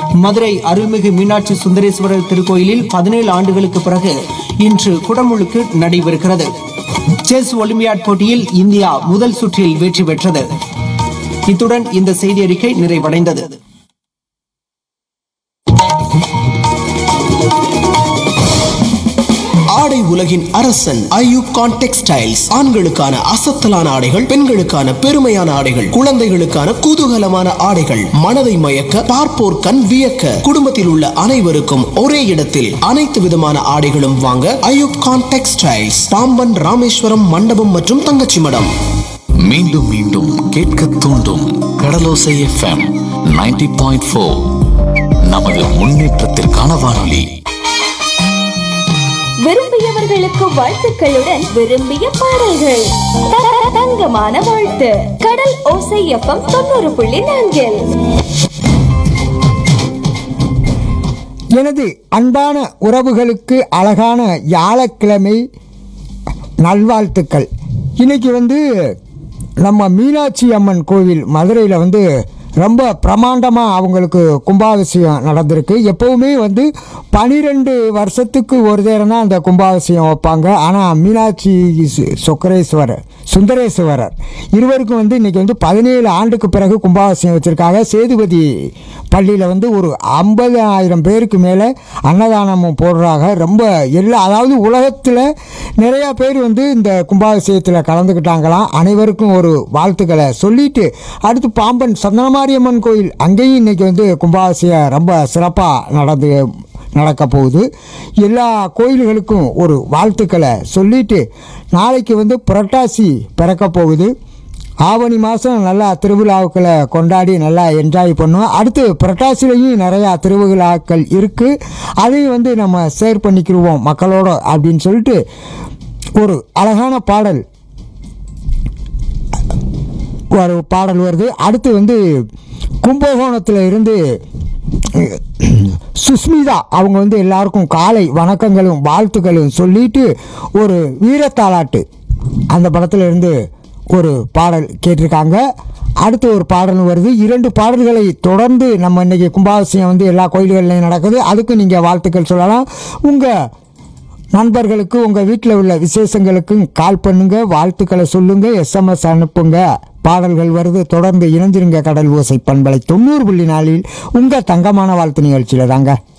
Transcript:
மதுரை அருள்மிகு மீனாட்சி சுந்தரேஸ்வரர் திருக்கோயிலில் பதினேழு ஆண்டுகளுக்கு பிறகு இன்று குடமுழுக்கு நடைபெறுகிறது செஸ் ஒலிம்பியாட் போட்டியில் இந்தியா முதல் சுற்றில் வெற்றி பெற்றது இத்துடன் இந்த செய்தி அறிக்கை நிறைவடைந்தது ஆடை உலகின் அரசன் ஐயூப் கான் டெக்ஸ்டைல்ஸ் ஆண்களுக்கான அசத்தலான ஆடைகள் பெண்களுக்கான பெருமையான ஆடைகள் குழந்தைகளுக்கான குதூகலமான ஆடைகள் மனதை மயக்க பார்ப்போர் கண் வியக்க குடும்பத்தில் உள்ள அனைவருக்கும் ஒரே இடத்தில் அனைத்து விதமான ஆடைகளும் வாங்க ஐயூப் கான் டெக்ஸ்டைல்ஸ் பாம்பன் ராமேஸ்வரம் மண்டபம் மற்றும் தங்கச்சி மடம் மீண்டும் மீண்டும் கேட்க தூண்டும் கடலோசை எஃப்எம் 90.4 பாயிண்ட் ஃபோர் நமது முன்னேற்றத்திற்கான வானொலி விரும்பியவர்களுக்கு வாழ்த்துக்களுடன் விரும்பிய பாடல்கள் த- தங்கமான வாழ்த்து கடல் ஓசை எஃப்எம் தொண்ணூறு புள்ளி நான்கில் எனது அன்பான உறவுகளுக்கு அழகான வியாழக்கிழமை நல்வாழ்த்துக்கள் இன்னைக்கு வந்து நம்ம மீனாட்சி அம்மன் கோவில் மதுரையில் வந்து ரொம்ப பிரமாண்டமாக அவங்களுக்கு கும்பாபிஷேகம் நடந்திருக்கு எப்போவுமே வந்து பனிரெண்டு வருஷத்துக்கு ஒரு தேரம் தான் அந்த கும்பாபிஷேகம் வைப்பாங்க ஆனால் மீனாட்சி சு- சொக்கரேஸ்வரர் சுந்தரேஸ்வரர் இருவருக்கும் வந்து இன்னைக்கு வந்து பதினேழு ஆண்டுக்கு பிறகு கும்பாபிஷேகம் வச்சுருக்காங்க சேதுபதி பள்ளியில் வந்து ஒரு ஐம்பதாயிரம் பேருக்கு மேலே அன்னதானமும் போடுறாங்க ரொம்ப எல்லா அதாவது உலகத்தில் நிறையா பேர் வந்து இந்த கும்பாபிஷேகத்தில் கலந்துக்கிட்டாங்களாம் அனைவருக்கும் ஒரு வாழ்த்துக்களை சொல்லிட்டு அடுத்து பாம்பன் சந்தனமாரியம்மன் கோயில் அங்கேயும் இன்னைக்கு வந்து கும்பாபிஷேகம் ரொம்ப சிறப்பாக நடந்து நடக்க போகுது எல்லா கோயில்களுக்கும் ஒரு வாழ்த்துக்களை சொல்லிட்டு நாளைக்கு வந்து புரட்டாசி பிறக்க போகுது ஆவணி மாதம் நல்லா திருவிழாக்களை கொண்டாடி நல்லா என்ஜாய் பண்ணுவோம் அடுத்து புரட்டாசிலையும் நிறையா திருவிழாக்கள் இருக்குது அதையும் வந்து நம்ம ஷேர் பண்ணிக்கிடுவோம் மக்களோட அப்படின்னு சொல்லிட்டு ஒரு அழகான பாடல் ஒரு பாடல் வருது அடுத்து வந்து கும்பகோணத்தில் இருந்து சுஸ்மிதா அவங்க வந்து எல்லாருக்கும் காலை வணக்கங்களும் வாழ்த்துக்களும் சொல்லிட்டு ஒரு வீரத்தாலாட்டு அந்த படத்துல இருந்து ஒரு பாடல் கேட்டிருக்காங்க அடுத்து ஒரு பாடல் வருது இரண்டு பாடல்களை தொடர்ந்து நம்ம இன்னைக்கு கும்பாபிஷேகம் வந்து எல்லா கோயில்கள்லையும் நடக்குது அதுக்கு நீங்கள் வாழ்த்துக்கள் சொல்லலாம் உங்கள் நண்பர்களுக்கு உங்கள் வீட்டில் உள்ள விசேஷங்களுக்கும் கால் பண்ணுங்க வாழ்த்துக்களை சொல்லுங்க எஸ்எம்எஸ் அனுப்புங்க பாடல்கள் வருது தொடர்ந்து இணைஞ்சிருங்க கடல் ஓசை பண்பலை தொண்ணூறு புள்ளி நாளில் உங்கள் தங்கமான வாழ்த்து நிகழ்ச்சியில் தாங்க